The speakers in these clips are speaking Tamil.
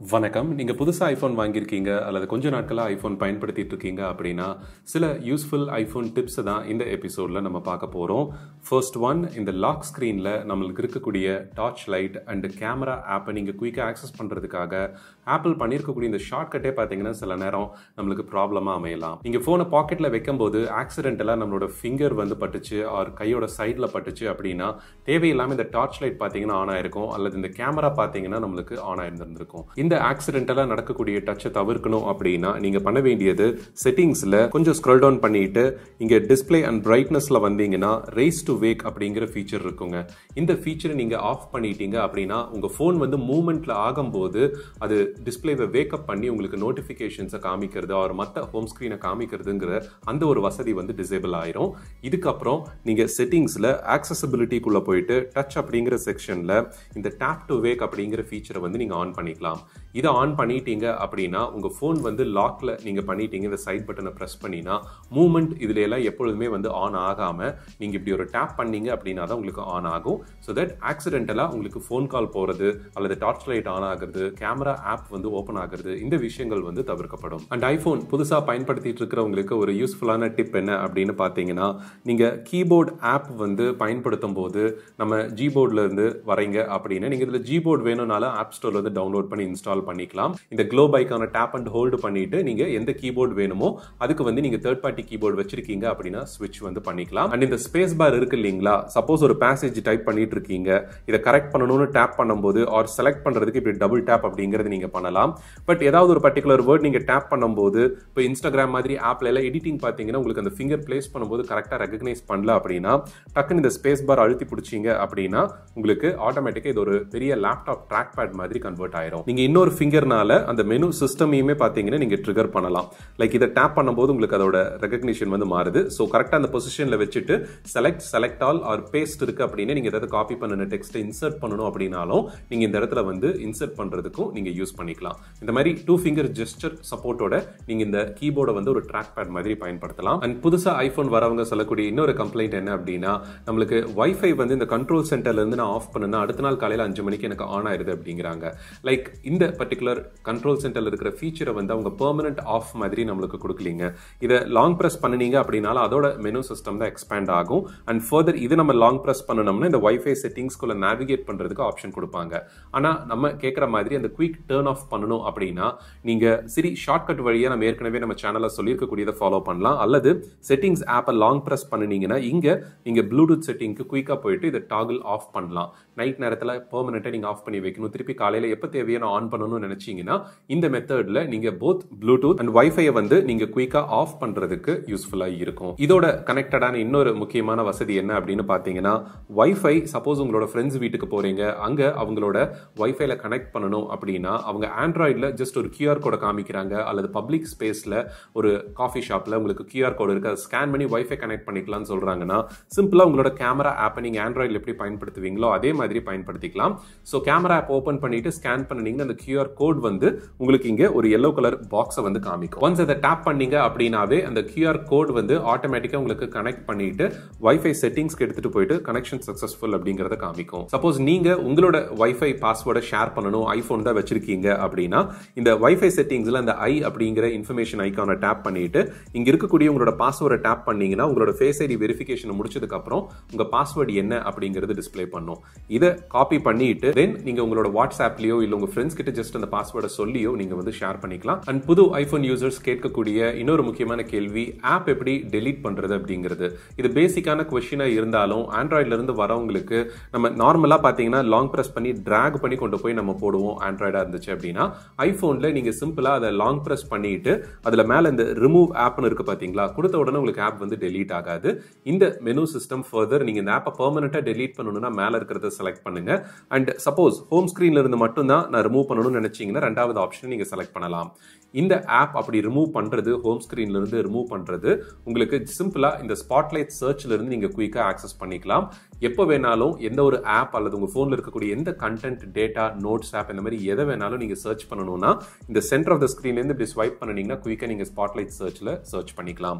வணக்கம் நீங்கள் புதுசாக ஐஃபோன் வாங்கியிருக்கீங்க அல்லது கொஞ்ச நாட்களாக ஐஃபோன் பயன்படுத்திட்டு இருக்கீங்க அப்படின்னா சில யூஸ்ஃபுல் ஐஃபோன் டிப்ஸை தான் இந்த எபிசோடில் நம்ம பார்க்க போகிறோம் ஃபர்ஸ்ட் ஒன் இந்த லாக் ஸ்க்ரீனில் நம்மளுக்கு இருக்கக்கூடிய டார்ச் லைட் அண்ட் கேமரா ஆப்பை நீங்கள் குயிக்காக ஆக்சஸ் பண்ணுறதுக்காக ஆப்பிள் பண்ணியிருக்கக்கூடிய இந்த ஷார்ட்கட்டே பார்த்தீங்கன்னா சில நேரம் நம்மளுக்கு ப்ராப்ளமாக அமையலாம் நீங்கள் ஃபோனை பாக்கெட்டில் வைக்கும்போது ஆக்சிடென்டலாக நம்மளோட ஃபிங்கர் வந்து பட்டுச்சு ஆர் கையோட சைடில் பட்டுச்சு அப்படின்னா தேவையில்லாமல் இந்த டார்ச் லைட் பார்த்தீங்கன்னா ஆன் ஆயிருக்கும் அல்லது இந்த கேமரா பார்த்தீங்கன்னா நம்மளுக்கு ஆன் ஆயிருந்திருக்கும் இந்த ஆக்சிடென்டலாக நடக்கக்கூடிய டச்சை தவிர்க்கணும் அப்படின்னா நீங்கள் பண்ண வேண்டியது செட்டிங்ஸில் கொஞ்சம் ஸ்க்ரோல் டவுன் பண்ணிட்டு இங்கே டிஸ்பிளே அண்ட் பிரைட்னஸில் வந்தீங்கன்னா ரேஸ் டு வேக் அப்படிங்கிற ஃபீச்சர் இருக்குங்க இந்த ஃபீச்சரை நீங்கள் ஆஃப் பண்ணிட்டீங்க அப்படின்னா உங்கள் ஃபோன் வந்து மூமெண்ட்டில் ஆகும்போது அது டிஸ்பிளேவை வேக்கப் பண்ணி உங்களுக்கு நோட்டிஃபிகேஷன்ஸை காமிக்கிறது அவர் மற்ற ஹோம் ஸ்க்ரீனை காமிக்கிறதுங்கிற அந்த ஒரு வசதி வந்து டிசேபிள் ஆயிரும் இதுக்கப்புறம் நீங்கள் செட்டிங்ஸில் ஆக்சசபிலிட்டிக்குள்ளே போயிட்டு டச் அப்படிங்கிற செக்ஷனில் இந்த டேப் டு வேக் அப்படிங்கிற ஃபீச்சரை வந்து நீங்கள் ஆன் பண்ணிக்கலாம் இதை ஆன் பண்ணிட்டீங்க அப்படின்னா உங்கள் ஃபோன் வந்து லாக்ல நீங்கள் பண்ணிட்டீங்க இந்த சைட் பட்டனை ப்ரெஸ் பண்ணினா மூமெண்ட் இதுல எல்லாம் எப்பொழுதுமே வந்து ஆன் ஆகாமல் நீங்கள் இப்படி ஒரு டேப் பண்ணீங்க அப்படின்னா தான் உங்களுக்கு ஆன் ஆகும் ஸோ தட் ஆக்சிடென்டலாக உங்களுக்கு ஃபோன் கால் போகிறது அல்லது டார்ச் லைட் ஆன் ஆகிறது கேமரா ஆப் வந்து ஓப்பன் ஆகிறது இந்த விஷயங்கள் வந்து தவிர்க்கப்படும் அண்ட் ஐஃபோன் புதுசாக பயன்படுத்திட்டு இருக்கிறவங்களுக்கு ஒரு யூஸ்ஃபுல்லான டிப் என்ன அப்படின்னு பார்த்தீங்கன்னா நீங்கள் கீபோர்ட் ஆப் வந்து பயன்படுத்தும் போது நம்ம ஜிபோர்ட்ல இருந்து வரீங்க அப்படின்னா நீங்கள் இதில் ஜிபோர்ட் வேணும்னாலும் ஆப் ஸ்டோர்ல இருந்து டவுன்லோட் பண்ணி இன்ஸ்டால் பண்ணிக்கலாம் இந்த க்ளோ பைக்கான டேப் அண்ட் ஹோல்டு பண்ணிட்டு நீங்க எந்த கீபோர்டு வேணுமோ அதுக்கு வந்து நீங்க தேர்ட் பார்ட்டி கீபோர்டு வச்சிருக்கீங்க அப்படின்னா ஸ்விட்ச் வந்து பண்ணிக்கலாம் அண்ட் இந்த ஸ்பேஸ் பார் இருக்கு இல்லைங்களா சப்போஸ் ஒரு பேசேஜ் டைப் பண்ணிட்டு இருக்கீங்க இதை கரெக்ட் பண்ணணும்னு டேப் பண்ணும்போது ஆர் செலக்ட் பண்றதுக்கு இப்படி டபுள் டேப் அப்படிங்கிறது நீங்க பண்ணலாம் பட் ஏதாவது ஒரு பர்டிகுலர் வேர்ட் நீங்க டேப் பண்ணும்போது இப்போ இன்ஸ்டாகிராம் மாதிரி ஆப்ல எல்லாம் எடிட்டிங் பார்த்தீங்கன்னா உங்களுக்கு அந்த ஃபிங்கர் பிளேஸ் பண்ணும்போது கரெக்டாக ரெகக்னைஸ் பண்ணல அப்படின்னா டக்குன்னு இந்த ஸ்பேஸ் பார் அழுத்தி பிடிச்சிங்க அப்படின்னா உங்களுக்கு ஆட்டோமேட்டிக்காக இது ஒரு பெரிய லேப்டாப் ட்ராக் பேட் மாதிரி கன்வெர்ட் ஆயிரும் நீங்க இன்னொரு ஃபிங்கர்னால அந்த மெனு சிஸ்டமையுமே பார்த்தீங்கன்னா நீங்க ட்ரிகர் பண்ணலாம் லைக் இதை டேப் பண்ணும்போது உங்களுக்கு அதோட ரெகக்னிஷன் வந்து மாறுது ஸோ கரெக்டாக அந்த பொசிஷனில் வச்சுட்டு select select all or paste இருக்கு அப்படின்னு நீங்க ஏதாவது காப்பி பண்ணணும் டெக்ஸ்ட்டை இன்சர்ட் பண்ணணும் அப்படின்னாலும் நீங்க இந்த இடத்துல வந்து இன்சர்ட் பண்றதுக்கும் நீங்க யூஸ் பண்ணிக்கலாம் இந்த மாதிரி டூ ஃபிங்கர் ஜெஸ்டர் சப்போர்ட்டோட நீங்க இந்த கீபோர்டை வந்து ஒரு ட்ராக் பேட் மாதிரி பயன்படுத்தலாம் அண்ட் புதுசா ஐபோன் வரவங்க சொல்லக்கூடிய இன்னொரு கம்ப்ளைண்ட் என்ன அப்படின்னா நம்மளுக்கு வைஃபை வந்து இந்த கண்ட்ரோல் சென்டர்ல இருந்து நான் ஆஃப் பண்ணுனா அடுத்த நாள் காலையில அஞ்சு மணிக்கு எனக்கு ஆன் ஆயிருது அப்படிங்கிறாங்க லைக் இந்த பர்டிகுலர் கண்ட்ரோல் சென்டர்ல இருக்கிற ஃபீச்சரை வந்து அவங்க பெர்மனன்ட் ஆஃப் மாதிரி நம்மளுக்கு கொடுக்கலீங்க இதை லாங் ப்ரெஸ் பண்ணினீங்க அப்படின்னாலும் அதோட மெனு சிஸ்டம் தான் எக்ஸ்பேண்ட் ஆகும் அண்ட் ஃபர்தர் இது நம்ம லாங் ப்ரெஸ் பண்ணணும்னா இந்த வைஃபை செட்டிங்ஸ்குள்ள நேவிகேட் பண்றதுக்கு ஆப்ஷன் கொடுப்பாங்க ஆனா நம்ம கேட்குற மாதிரி அந்த குயிக் டேர்ன் ஆஃப் பண்ணணும் அப்படின்னா நீங்க சரி ஷார்ட்கட் வழியா நம்ம ஏற்கனவே நம்ம சேனல்ல சொல்லியிருக்கக்கூடியதை ஃபாலோ பண்ணலாம் அல்லது செட்டிங்ஸ் ஆப்பை லாங் ப்ரெஸ் பண்ணினீங்கன்னா இங்க நீங்க ப்ளூடூத் செட்டிங்க்கு குயிக்கா போயிட்டு இதை டாகிள் ஆஃப் பண்ணலாம் நைட் நேரத்தில் பெர்மனெண்ட்டாக நீங்கள் ஆஃப் பண்ணி வைக்கணும் திருப்பி காலையில் எப்போ தேவையான ஆன் பண்ணணும்னு நினைச்சீங்கன்னா இந்த மெத்தடில் நீங்கள் போத் ப்ளூடூத் அண்ட் வைஃபையை வந்து நீங்கள் குயிக்காக ஆஃப் பண்ணுறதுக்கு யூஸ்ஃபுல்லாக இருக்கும் இதோட கனெக்டடான இன்னொரு முக்கியமான வசதி என்ன அப்படின்னு பார்த்தீங்கன்னா வைஃபை சப்போஸ் உங்களோட ஃப்ரெண்ட்ஸ் வீட்டுக்கு போகிறீங்க அங்கே அவங்களோட வைஃபைல கனெக்ட் பண்ணணும் அப்படின்னா அவங்க ஆண்ட்ராய்டில் ஜஸ்ட் ஒரு கியூஆர் கோடை காமிக்கிறாங்க அல்லது பப்ளிக் ஸ்பேஸில் ஒரு காஃபி ஷாப்பில் உங்களுக்கு கியூஆர் கோடு இருக்கு அதை ஸ்கேன் பண்ணி வைஃபை கனெக்ட் பண்ணிக்கலாம்னு சொல்கிறாங்கன்னா சிம்பிளாக உங்களோட கேமரா ஆப்பை நீங்கள் ஆண்ட்ராய்டில் எப்படி பயன்படுத்துவீங்களோ அதே மாதிரி பயன்படுத்திக்கலாம் ஸோ கேமரா ஆப் ஓப்பன் பண்ணிட்டு ஸ்கேன் பண்ணினீங்கன்னா அந்த கியூஆர் கோட் வந்து உங்களுக்கு இங்கே ஒரு எல்லோ கலர் பாக்ஸை வந்து காமிக்கும் ஒன்ஸ் அதை டேப் பண்ணீங்க அப்படின்னாவே அந்த கியூஆர் கோட் வந்து ஆட்டோமேட்டிக்காக உங்களுக்கு கனெக்ட் பண்ணிட்டு வைஃபை செட்டிங்ஸ்க்கு எடுத்துட்டு போயிட்டு கனெக்ஷன் சக்ஸஸ்ஃபுல் அப்படிங்கிறத காமிக்கும் சப்போஸ் நீங்க உங்களோட வைஃபை பாஸ்வேர்டை ஷேர் பண்ணணும் ஐஃபோன் தான் வச்சிருக்கீங்க அப்படின்னா இந்த வைஃபை செட்டிங்ஸ்ல அந்த ஐ அப்படிங்கிற இன்ஃபர்மேஷன் ஐக்கானை டேப் பண்ணிட்டு இங்க இருக்கக்கூடிய உங்களோட பாஸ்வேர்டை டேப் பண்ணீங்கன்னா உங்களோட ஃபேஸ் ஐடி வெரிஃபிகேஷன் முடிச்சதுக்கு அப்புறம் உங்க பாஸ்வேர்டு என்ன அப்படிங்கிறது டிஸ்பிளே பண்ணும் இதை காப்பி பண்ணிட்டு தென் நீங்க உங்களோட வாட்ஸ்அப்லயோ இல்ல உங்க ஃப்ரெண்ட்ஸ் கிட்ட ஜஸ்ட் அந்த பாஸ்வேர்டை சொல்லியோ நீங்க வந்து ஷேர் பண்ணிக்கலாம் அண்ட் புது ஐபோன் யூசர்ஸ் கேட்கக்கூடிய இன்னொரு முக்கியமான கேள்வி ஆப் எப்படி டெலீட் பண்றது அப்படிங்கிறது இது பேசிக்கான கொஸ்டினா இருந்தாலும் ஆண்ட்ராய்ட்ல இருந்து வரவங்களுக்கு நம்ம நார்மலா பாத்தீங்கன்னா லாங் பிரஸ் பண்ணி டிராக் பண்ணி கொண்டு போய் நம்ம போடுவோம் ஆண்ட்ராய்டா இருந்துச்சு அப்படின்னா ஐபோன்ல நீங்க சிம்பிளா அதை லாங் பிரஸ் பண்ணிட்டு அதுல மேல இந்த ரிமூவ் ஆப்னு இருக்கு பாத்தீங்களா கொடுத்த உடனே உங்களுக்கு ஆப் வந்து டெலீட் ஆகாது இந்த மெனு சிஸ்டம் ஃபர்தர் நீங்க இந்த ஆப்பை பெர்மனண்டா டெலீட் பண்ணணும்னா மேல இருக்கிறத செலக்ட் பண்ணுங்க அண்ட் சப்போஸ் ஹோம் ஸ்கிரீன்ல இருந்து மட்டும் தான் நான் ரிமூவ் பண்ணணும்னு நினைச்சீங்கன்னா ரெண்டாவது ஆப்ஷன் நீங்க செலக்ட் பண்ணலாம் இந்த ஆப் அப்படி ரிமூவ் பண்றது ஹோம் ஸ்கிரீன்ல இருந்து ரிமூவ் பண்றது உங்களுக்கு சிம்பிளா இந்த ஸ்பாட்லைட் சர்ச்ல இருந்து நீங்க குயிக்கா ஆக்சஸ் பண்ணிக்கலாம் எப்போ வேணாலும் எந்த ஒரு ஆப் அல்லது உங்க போன்ல இருக்கக்கூடிய எந்த கண்டென்ட் டேட்டா நோட்ஸ் ஆப் இந்த மாதிரி எதை வேணாலும் நீங்க சர்ச் பண்ணணும்னா இந்த சென்டர் ஆஃப் த ஸ்கிரீன்ல இருந்து இப்படி ஸ்வைப் பண்ணினீங்கன்னா குயிக்கா நீங்க ஸ்பாட்லைட் சர்ச்ல சர்ச் பண்ணிக்கலாம்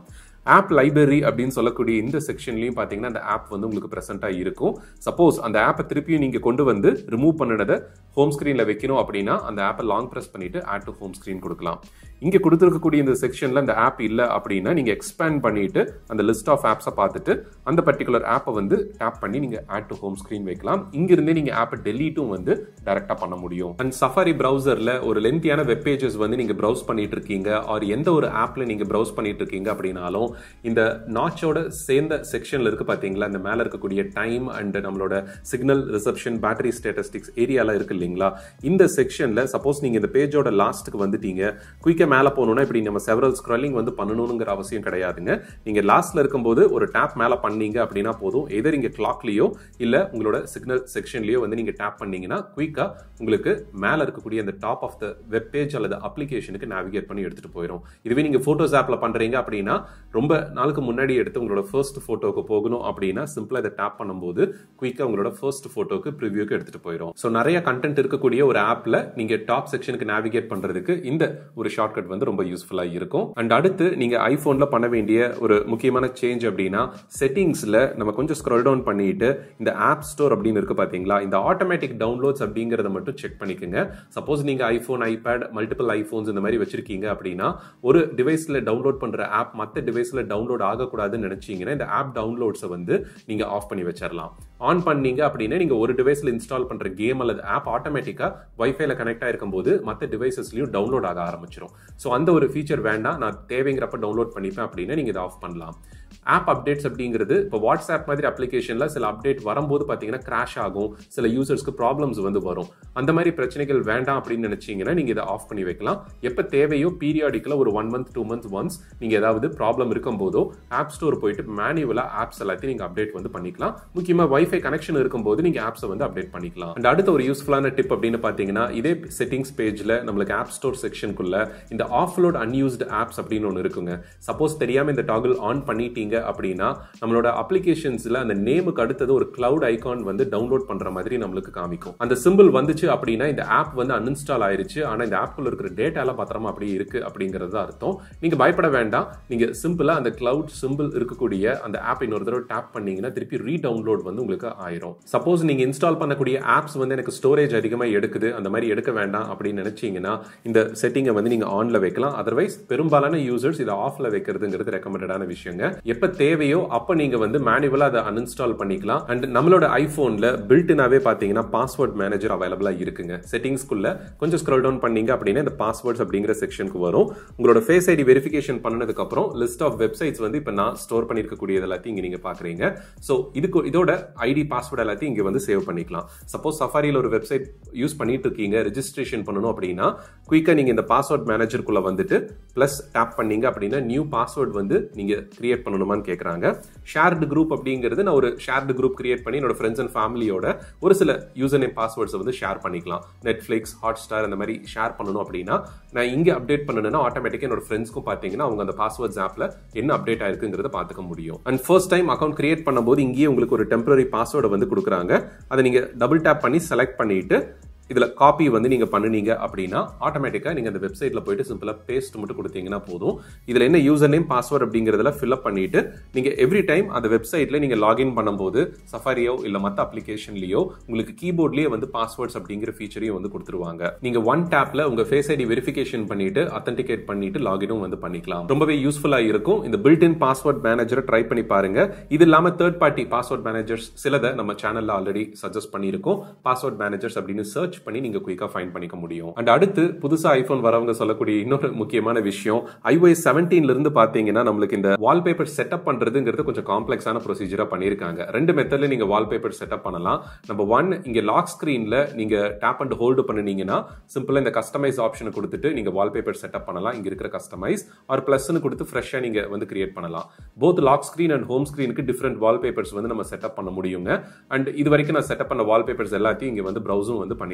ஆப் லைப்ரரி அப்படின்னு சொல்லக்கூடிய இந்த செக்ஷன்லையும் பார்த்தீங்கன்னா அந்த ஆப் வந்து உங்களுக்கு ப்ரெசென்ட்டாக இருக்கும் சப்போஸ் அந்த ஆப்பை திருப்பியும் நீங்கள் கொண்டு வந்து ரிமூவ் பண்ணினதை ஹோம் ஸ்க்ரீனில் வைக்கணும் அப்படின்னா அந்த ஆப்பை லாங் ப்ரெஸ் பண்ணிட்டு ஆட் டு ஹோம் ஸ்க்ரீன் கொடுக்கலாம் இங்கே கொடுத்துருக்கக்கூடிய இந்த செக்ஷனில் இந்த ஆப் இல்லை அப்படின்னா நீங்கள் எக்ஸ்பேண்ட் பண்ணிட்டு அந்த லிஸ்ட் ஆஃப் ஆப்ஸை பார்த்துட்டு அந்த பர்டிகுலர் ஆப்பை வந்து டேப் பண்ணி நீங்கள் ஆட் டு ஹோம் ஸ்க்ரீன் வைக்கலாம் இங்கிருந்தே நீங்கள் ஆப்பை டெலீட்டும் வந்து டேரெக்டாக பண்ண முடியும் அண்ட் சஃபாரி ப்ரௌசரில் ஒரு லென்த்தியான வெப் பேஜஸ் வந்து நீங்கள் ப்ரௌஸ் பண்ணிட்டு இருக்கீங்க ஆர் எந்த ஒரு ஆப்பில் நீங்கள் ப்ரௌஸ் பண்ணிட்டு இருக்கீங்க அப்படின்னாலும் இந்த நாச்சோட சேர்ந்த செக்ஷனில் இருக்கு பார்த்தீங்களா இந்த மேலே இருக்கக்கூடிய டைம் அண்ட் நம்மளோட சிக்னல் ரிசப்ஷன் பேட்டரி ஸ்டேட்டஸ்டிக்ஸ் ஏரியாலாம் இருக்கு இல்லைங்களா இந்த செக்ஷனில் சப்போஸ் நீங்கள் இந்த பேஜோட லாஸ்ட்டுக்கு வந்துட்டீங்க குயிக்காக மேலே போகணுன்னா இப்படி நம்ம செவரல் ஸ்க்ராலிங் வந்து பண்ணணுங்கிற அவசியம் கிடையாதுங்க நீங்கள் லாஸ்ட்டில் இருக்கும்போது ஒரு டேப் மேலே பண்ணீங்க அப்படின்னா போதும் எதர் இங்கே கிளாக்லேயோ இல்லை உங்களோட சிக்னல் செக்ஷன்லேயோ வந்து நீங்கள் டேப் பண்ணீங்கன்னா குயிக்காக உங்களுக்கு மேலே இருக்கக்கூடிய அந்த top of the web page அல்லது அப்ளிகேஷனுக்கு நேவிகேட் பண்ணி எடுத்துகிட்டு போயிடும் இதுவே நீங்கள் ஃபோட்டோஸ் ஆப்பில் பண்ணுறீங்க அப்படின்னா ரொம்ப நாளுக்கு முன்னாடி எடுத்து உங்களோட ஃபர்ஸ்ட் ஃபோட்டோக்கு போகணும் அப்படின்னா சிம்பிளாக இதை டேப் பண்ணும்போது குயிக்காக உங்களோட ஃபர்ஸ்ட் ஃபோட்டோக்கு ப்ரிவியூக்கு எடுத்துகிட்டு போயிடும் ஸோ நிறைய கண்டென்ட் இருக்கக்கூடிய ஒரு ஆப்பில் நீங்கள் டாப் செக்ஷனுக்கு நேவிகேட் பண்ணுறதுக்கு இந்த ஒரு ஷார்ட்கட் வந்து ரொம்ப யூஸ்ஃபுல்லாக இருக்கும் அண்ட் அடுத்து நீங்கள் ஐஃபோனில் பண்ண வேண்டிய ஒரு முக்கியமான சேஞ்ச் அப்படின்னா செட்டிங்ஸில் நம்ம கொஞ்சம் ஸ்க்ரோல் டவுன் பண்ணிட்டு இந்த ஆப் ஸ்டோர் அப்படின்னு இருக்கு பார்த்தீங்களா இந்த ஆட்டோமேட்டிக் டவுன்லோட்ஸ் அப்படிங்கிறத மட்டும் செக் பண்ணிக்கோங்க சப்போஸ் நீங்கள் ஐஃபோன் ஐபேட் மல்டிபிள் ஐஃபோன்ஸ் இந்த மாதிரி வச்சிருக்கீங்க அப்படின்னா ஒரு டிவைஸில் டவுன்லோட் பண்ணுற ஆப் மற்ற டிவைஸில் டவுன்லோட் ஆகக்கூடாதுன்னு நினச்சிங்கன்னா இந்த ஆப் டவுன்லோட்ஸை வந்து நீங்கள் ஆஃப் பண்ணி வச்சிடலாம் ஆன் பண்ணீங்க அப்படின்னா நீங்கள் ஒரு டிவைஸில் இன்ஸ்டால் பண்ணுற கேம் அல்லது ஆப் ஆட்டோமேட்டிக்காக வைஃபைல கனெக்ட் ஆயிருக்கும் போது மற்ற டிவைசஸ்லையும் டவுன்லோட் ஆக ஆரம்பிச்சிடும் ஸோ அந்த ஒரு ஃபீச்சர் வேண்டாம் நான் தேவைங்கிறப்ப டவுன்லோட் பண்ணிப்பேன் அப்படின்னா நீங்கள் இதை ஆஃப் பண்ணலாம் ஆப் அப்டேட்ஸ் அப்படிங்கிறது இப்போ வாட்ஸ்அப் மாதிரி அப்ளிகேஷனில் சில அப்டேட் வரும்போது பார்த்தீங்கன்னா கிராஷ் ஆகும் சில யூசர்ஸ்க்கு ப்ராப்ளம்ஸ் வந்து வரும் அந்த மாதிரி பிரச்சனைகள் வேண்டாம் அப்படின்னு நினைச்சீங்கன்னா நீங்கள் இதை ஆஃப் பண்ணி வைக்கலாம் எப்போ தேவையோ பீரியாடிக்கலாக ஒரு one month two month once நீங்கள் ஏதாவது ப்ராப்ளம் இருக்கும் போதோ ஆப் ஸ்டோர் போயிட்டு மேனுவலாக ஆப்ஸ் எல்லாத்தையும் நீங்கள் அப்டேட் வந்து பண்ணிக்கலாம் முக்கியமாக வைஃபை கனெக்ஷன் இருக்கும்போது நீங்கள் ஆப்ஸை வந்து அப்டேட் பண்ணிக்கலாம் அண்ட் அடுத்த ஒரு யூஸ்ஃபுல்லான டிப் அப்படின்னு பார்த்தீங்கன்னா இதே செட்டிங்ஸ் பேஜில் நம்மளுக்கு ஆப் ஸ்டோர் செக்ஷனுக்குள்ள இந்த ஆஃப்லோட் அன்யூஸ்டு ஆப்ஸ் அப்படின்னு ஒன்று இருக்குங்க சப்போஸ் தெரியாமல் இந்த டாகிள் ஆன் பண்ணிட்டீங்க அப்படின்னா நம்மளோட அப்ளிகேஷன்ஸில் அந்த நேமுக்கு அடுத்தது ஒரு கிளவுட் ஐகான் வந்து டவுன்லோட் பண்ணுற மாதிரி நம்மளுக்கு காமிக்கும் அந்த சிம்பிள் வந்துச்சு அப்படின்னா இந்த ஆப் வந்து அன்இன்ஸ்டால் ஆயிருச்சு ஆனால் இந்த ஆப்குள்ள இருக்கிற டேட்டாலாம் பத்திரமா அப்படியே இருக்கு அப்படிங்கிறது அர்த்தம் நீங்கள் பயப்பட வேண்டாம் நீங்கள் சிம்பிளாக அந்த கிளவுட் சிம்பிள் இருக்கக்கூடிய அந்த ஆப் இன்னொரு தடவை டேப் பண்ணீங்கன்னா திருப்பி ரீடவுன்லோட் வந்து உங்களுக்கு ஆயிரும் சப்போஸ் நீங்கள் இன்ஸ்டால் பண்ணக்கூடிய ஆப்ஸ் வந்து எனக்கு ஸ்டோரேஜ் அதிகமாக எடுக்குது அந்த மாதிரி எடுக்க வேண்டாம் அப்படின்னு நினைச்சீங்கன்னா இந்த செட்டிங்கை வந்து நீங்கள் ஆனில் வைக்கலாம் அதர்வைஸ் பெரும்பாலான யூசர்ஸ் இதை ஆஃப்ல வைக்கிறதுங்கிறது ரெக்கமெண்டடான விஷயங்க எப்போ தேவையோ அப்போ நீங்கள் வந்து மேனுவலாக அதை அன்இன்ஸ்டால் பண்ணிக்கலாம் அண்ட் நம்மளோட ஐஃபோனில் பில்ட்னாவே பார்த்தீங்கன்னா பாஸ்வேர்ட் மேனேஜர் அவைலபிளாக இருக்குங்க செட்டிங்ஸ்குள்ள கொஞ்சம் ஸ்க்ரோல் டவுன் பண்ணீங்க அப்படின்னா இந்த பாஸ்வேர்ட்ஸ் அப்படிங்கிற செக்ஷனுக்கு வரும் உங்களோட ஃபேஸ் ஐடி வெரிஃபிகேஷன் பண்ணதுக்கு அப்புறம் லிஸ்ட் ஆஃப் வெப்சைட்ஸ் வந்து இப்போ நான் ஸ்டோர் பண்ணியிருக்கக்கூடியது எல்லாத்தையும் இங்கே நீங்கள் பார்க்குறீங்க ஸோ இதுக்கு இதோட ஐடி பாஸ்வேர்டு எல்லாத்தையும் இங்கே வந்து சேவ் பண்ணிக்கலாம் சப்போஸ் சஃபாரியில் ஒரு வெப்சைட் யூஸ் பண்ணிட்டு இருக்கீங்க ரெஜிஸ்ட்ரேஷன் பண்ணணும் அப்படின்னா குயிக்காக நீங்கள் இந்த பாஸ்வேர்ட் மேனேஜருக்குள்ள வந்துட்டு ப்ளஸ் டேப் பண்ணீங்க அப்படின்னா நியூ பாஸ்வேர்ட் வந்து நீங்கள் கிரியேட் பண்ணணுமான்னு கேட்குறாங்க ஷேர்டு குரூப் அப்படிங்கிறது நான் ஒரு ஷேர்டு குரூப் கிரியேட் பண்ணி என்னோட ஃப்ரெண்ட்ஸ் அண்ட் ஃபேமிலியோட ஒரு சில யூசர் நேம் பாஸ்வேர்ட்ஸை வந்து ஷேர் பண்ணிக்கலாம் நெட்ஃப்ளிக்ஸ் ஹாட் ஸ்டார் அந்த மாதிரி ஷேர் பண்ணணும் அப்படின்னா நான் இங்கே அப்டேட் பண்ணணும்னா ஆட்டோமேட்டிக்காக என்னோட ஃப்ரெண்ட்ஸ்க்கும் பார்த்தீங்கன்னா அவங்க அந்த பாஸ்வேர்ட்ஸ் ஆப்பில் என்ன அப்டேட் ஆயிருக்குங்கிறத பார்த்துக்க முடியும் and first time account create பண்ணும்போது இங்கேயே உங்களுக்கு ஒரு டெம்பரரி பாஸ்வேர்டை வந்து கொடுக்குறாங்க அதை நீங்கள் டபுள் டேப் பண்ணி செலக்ட் பண்ணிட்டு இதில் காப்பி வந்து நீங்கள் பண்ணுனீங்க அப்படின்னா ஆட்டோமேட்டிக்காக நீங்கள் அந்த வெப்சைட்டில் போயிட்டு சிம்பிளாக பேஸ்ட் மட்டும் கொடுத்தீங்கன்னா போதும் இதில் என்ன யூசர் நேம் பாஸ்வேர்ட் அப்படிங்கிறதுல ஃபில்அப் பண்ணிட்டு நீங்கள் எவ்ரி டைம் அந்த வெப்சைட்டில் நீங்கள் லாகின் பண்ணும்போது சஃபாரியோ இல்லை மற்ற அப்ளிகேஷன்லையோ உங்களுக்கு கீபோர்ட்லேயே வந்து பாஸ்வேர்ட்ஸ் அப்படிங்கிற ஃபீச்சரையும் வந்து கொடுத்துருவாங்க நீங்கள் ஒன் டேப்பில் உங்கள் ஃபேஸ் ஐடி வெரிஃபிகேஷன் பண்ணிட்டு அத்தன்டிகேட் பண்ணிட்டு லாகினும் வந்து பண்ணிக்கலாம் ரொம்பவே யூஸ்ஃபுல்லாக இருக்கும் இந்த பில்ட் இன் பாஸ்வேர்ட் மேனேஜரை ட்ரை பண்ணி பாருங்க இது இல்லாமல் தேர்ட் பார்ட்டி பாஸ்வேர்ட் மேனேஜர்ஸ் சிலதை நம்ம சேனலில் ஆல்ரெடி சஜஸ்ட் பண்ணியிருக்கோம் பாஸ்வேர்ட் மேனேஜர்ஸ் அப்படின்னு சர்ச் பண்ணி நீங்க குயிக்கா ஃபைண்ட் பண்ணிக்க முடியும் அண்ட் அடுத்து புதுசா ஐபோன் வரவங்க சொல்லக்கூடிய இன்னொரு முக்கியமான விஷயம் ஐஓஎஸ் செவன்டீன்ல இருந்து பாத்தீங்கன்னா நம்மளுக்கு இந்த வால்பேப்பர் செட்டப் பண்றதுங்கிறது கொஞ்சம் காம்ப்ளெக்ஸான ப்ரொசீஜரா பண்ணிருக்காங்க ரெண்டு மெத்தட்ல நீங்க வால்பேப்பர் செட்டப் பண்ணலாம் நம்பர் ஒன் இங்க லாக் ஸ்கிரீன்ல நீங்க டேப் அண்ட் ஹோல்டு பண்ணினீங்கன்னா சிம்பிளா இந்த கஸ்டமைஸ் ஆப்ஷனை கொடுத்துட்டு நீங்க வால்பேப்பர் செட்டப் பண்ணலாம் இங்க இருக்கிற கஸ்டமைஸ் ஆர் பிளஸ்னு கொடுத்து ஃப்ரெஷ்ஷா நீங்க வந்து கிரியேட் பண்ணலாம் both lock screen and home ஸ்கிரீனுக்கு டிஃப்ரெண்ட் வால்பேப்பர்ஸ் வந்து நம்ம செட்டப் பண்ண முடியுங்க அண்ட் இது வரைக்கும் நான் செட்டப் பண்ண வால்பேப்பர்ஸ் எல்லாத்தையும் இங்க வந்து ப்ரௌசும் வந்து பண்ணிக்க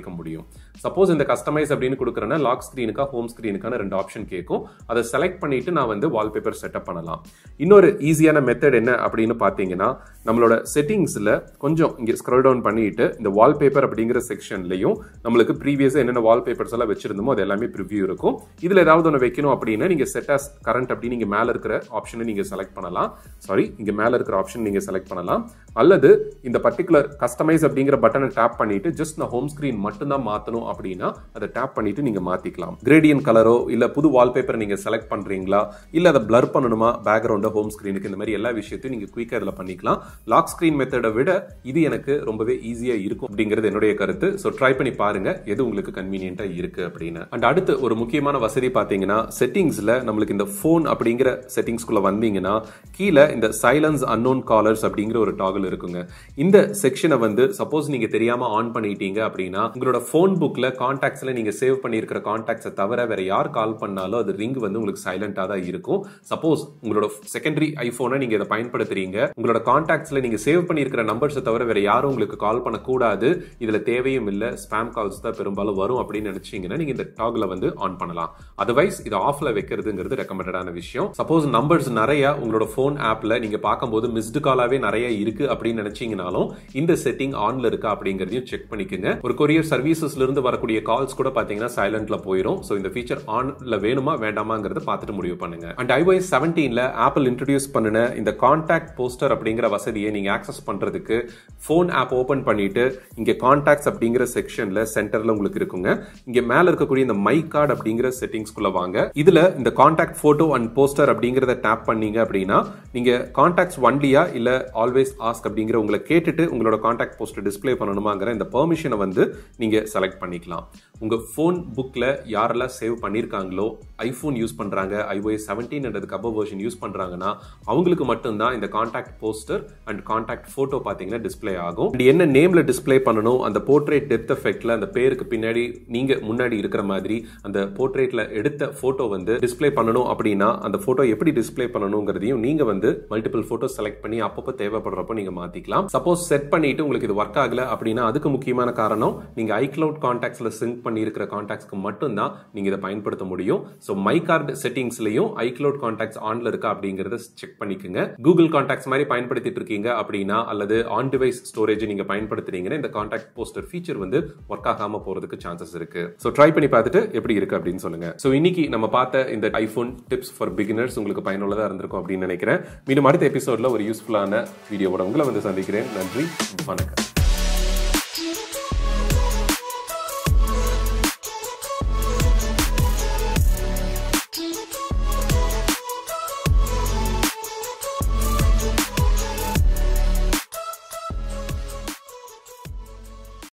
பண்ணிக்க முடியும் சப்போஸ் இந்த கஸ்டமைஸ் அப்படின்னு கொடுக்குறேன்னா லாக் ஸ்க்ரீனுக்கா ஹோம் ஸ்க்ரீனுக்கான ரெண்டு ஆப்ஷன் கேட்கும் அதை செலக்ட் பண்ணிட்டு நான் வந்து வால்பேப்பர் செட்டப் பண்ணலாம் இன்னொரு ஈஸியான மெத்தட் என்ன அப்படின்னு பார்த்தீங்கன்னா நம்மளோட செட்டிங்ஸில் கொஞ்சம் இங்கே ஸ்க்ரோல் டவுன் பண்ணிட்டு இந்த வால்பேப்பர் அப்படிங்கிற செக்ஷன்லையும் நம்மளுக்கு ப்ரீவியஸாக என்னென்ன வால்பேப்பர்ஸ் எல்லாம் வச்சிருந்தோமோ அது எல்லாமே ப்ரிவ்யூ இருக்கும் இதில் ஏதாவது ஒன்று வைக்கணும் அப்படின்னா நீங்கள் செட் ஆஸ் கரண்ட் அப்படின்னு நீங்கள் மேலே இருக்கிற ஆப்ஷனை நீங்கள் செலக்ட் பண்ணலாம் சாரி இங்கே மேலே இருக்கிற ஆப்ஷன் நீங்கள் செலக்ட் பண்ணலாம் அல்லது இந்த பர்டிகுலர் கஸ்டமைஸ் அப்படிங்கிற பட்டனை டேப் பண்ணிட்டு ஜஸ்ட் நான் ஹோம் ஸ்க்ரீன் மட்டும்தான் மாற்றணும் அப்படின்னா அதை டேப் பண்ணிட்டு நீங்கள் மாற்றிக்கலாம் கிரேடியன் கலரோ இல்லை புது வால்பேப்பர் நீங்கள் செலக்ட் பண்ணுறீங்களா இல்லை அதை பிளர் பண்ணணுமா பேக்ரவுண்டை ஹோம் ஸ்க்ரீனுக்கு இந்த மாதிரி எல்லா விஷயத்தையும் நீங்கள் குயிக்காக இதில் பண்ணிக்கலாம் லாக் ஸ்க்ரீன் மெத்தடை விட இது எனக்கு ரொம்பவே ஈஸியாக இருக்கும் அப்படிங்கிறது என்னுடைய கருத்து ஸோ ட்ரை பண்ணி பாருங்க எது உங்களுக்கு கன்வீனியன்ட்டாக இருக்கு அப்படின்னு அண்ட் அடுத்து ஒரு முக்கியமான வசதி பார்த்தீங்கன்னா செட்டிங்ஸில் நம்மளுக்கு இந்த ஃபோன் அப்படிங்கிற செட்டிங்ஸ்குள்ளே வந்தீங்கன்னா கீழே இந்த சைலன்ஸ் அன்னோன் காலர்ஸ் அப்படிங்கிற ஒரு டாகல் இருக்குங்க இந்த செக்ஷனை வந்து சப்போஸ் நீங்க தெரியாம ஆன் பண்ணிட்டீங்க அப்படின்னா உங்களோட ஃபோன் புக்ல கான்டாக்ட்ஸ்ல நீங்க சேவ் பண்ணியிருக்கிற கான்டாக்ட்ஸை தவிர வேற யார் கால் பண்ணாலும் அது ரிங் வந்து உங்களுக்கு சைலண்டா தான் இருக்கும் சப்போஸ் உங்களோட செகண்டரி ஐபோனை நீங்க இதை பயன்படுத்துறீங்க உங்களோட கான்டாக்ட்ஸ்ல நீங்க சேவ் பண்ணியிருக்கிற நம்பர்ஸை தவிர வேற யாரும் உங்களுக்கு கால் பண்ணக்கூடாது இதுல தேவையும் இல்ல ஸ்பாம் கால்ஸ் தான் பெரும்பாலும் வரும் அப்படின்னு நினைச்சீங்கன்னா நீங்க இந்த டாக்ல வந்து ஆன் பண்ணலாம் அதர்வைஸ் இதை ஆஃப்ல வைக்கிறதுங்கிறது ரெக்கமெண்டடான விஷயம் சப்போஸ் நம்பர்ஸ் நிறைய உங்களோட ஃபோன் ஆப்ல நீங்க பார்க்கும்போது மிஸ்டு காலாவே நிறைய இருக்கு அப்படின்னு நினைச்சீங்கனாலும் இந்த செட்டிங் ஆன்ல இருக்கா அப்படிங்கறதையும் செக் பண்ணிக்கோங்க ஒரு கொரியர் சர்வீசஸ்ல இருந்து வரக்கூடிய கால்ஸ் கூட பாத்தீங்கன்னா சைலண்ட்ல போயிடும் ஸோ இந்த ஃபீச்சர் ஆன்ல வேணுமா வேண்டாமாங்கிறத பார்த்துட்டு முடிவு பண்ணுங்க அண்ட் ஐஒஎஸ் செவன்டீன்ல ஆப்பிள் இன்ட்ரடியூஸ் பண்ணின இந்த கான்டாக்ட் போஸ்டர் அப்படிங்கிற வசதியை நீங்க ஆக்சஸ் பண்றதுக்கு ஃபோன் ஆப் ஓபன் பண்ணிட்டு இங்க கான்டாக்ட்ஸ் அப்படிங்கிற செக்ஷன்ல சென்டர்ல உங்களுக்கு இருக்குங்க இங்க மேல இருக்கக்கூடிய இந்த மை கார்டு அப்படிங்கிற செட்டிங்ஸ்குள்ள வாங்க இதுல இந்த கான்டாக்ட் போட்டோ அண்ட் போஸ்டர் அப்படிங்கறத டேப் பண்ணீங்க அப்படின்னா நீங்க கான்டாக்ட்ஸ் ஒன்லியா இல்ல ஆல்வேஸ் ஆஸ்க் அப்படிங்கிற உங்களை கேட்டுட்டு உங்களோட கான்டாக்ட் போஸ்ட் டிஸ்ப்ளே பண்ணணுமாங்கிற இந்த பெர்மிஷனை வந்து நீங்க செலக்ட் பண்ணிக்கலாம் உங்க ஃபோன் புக்ல யாரெல்லாம் சேவ் பண்ணிருக்காங்களோ ஐபோன் யூஸ் பண்றாங்க ஐஓஎஸ் செவன்டீன் என்றதுக்கு அபவ் வெர்ஷன் யூஸ் பண்றாங்கன்னா அவங்களுக்கு மட்டும்தான் இந்த contact poster and contact photo பாத்தீங்கன்னா டிஸ்ப்ளே ஆகும் And என்ன நேம்ல டிஸ்ப்ளே பண்ணணும் அந்த போர்ட்ரேட் டெப்த் எஃபெக்ட்ல அந்த பேருக்கு பின்னாடி நீங்க முன்னாடி இருக்கிற மாதிரி அந்த போர்ட்ரேட்ல எடுத்த போட்டோ வந்து டிஸ்ப்ளே பண்ணணும் அப்படின்னா அந்த போட்டோ எப்படி டிஸ்ப்ளே பண்ணணுங்கிறதையும் நீங்க வந்து மல்டிபிள் போட்டோ செலக்ட் பண்ணி அப்பப்போ தேவைப்படுறப்போ நீங்க மாத்திக்கலாம் சப்போஸ் செட் பண்ணிட்டு உங்களுக்கு இது ஒர்க் ஆகல அப்படின்னா அதுக்கு முக்கியமான காரணம் நீங்க ஐக்ளவுட் கான்டாக்ட்ஸ்ல சிங்க் பண்ணி இருக்கிற கான்டாக்ட்ஸ்க்கு மட்டும்தான் நீங்க இதை பயன்படுத்த முடியும் ஸோ மை கார்டு செட்டிங்ஸ்லயும் ஐக்ளவுட் கான்டாக்ட்ஸ் ஆன்ல இருக்கா அப்படிங்கறத செக் பண்ணிக்கோங்க கூகுள் கான்டாக்ட்ஸ் மாதிரி பயன்படுத்திட்டு இருக்கீங்க அப்படின்னா அல்லது ஆன் டிவைஸ் ஸ்டோரேஜ் நீங்க பயன்படுத்துறீங்கன்னா இந்த கான்டாக்ட் போஸ்டர் ஃபீச்சர் வந்து ஒர்க் ஆகாம போறதுக்கு சான்சஸ் இருக்கு ஸோ ட்ரை பண்ணி பார்த்துட்டு எப்படி இருக்கு அப்படின்னு சொல்லுங்க ஸோ இன்னைக்கு நம்ம பார்த்த இந்த ஐபோன் டிப்ஸ் ஃபார் பிகினர்ஸ் உங்களுக்கு பயனுள்ளதா இருந்திருக்கும் அப்படின்னு நினைக்கிறேன் மீண்டும் அடுத்த எபிசோட்ல ஒரு யூஸ்ஃபுல்லான வீடியோவோட உங்களை வந்து சந்திக்கிறேன் நன்றி வணக்கம்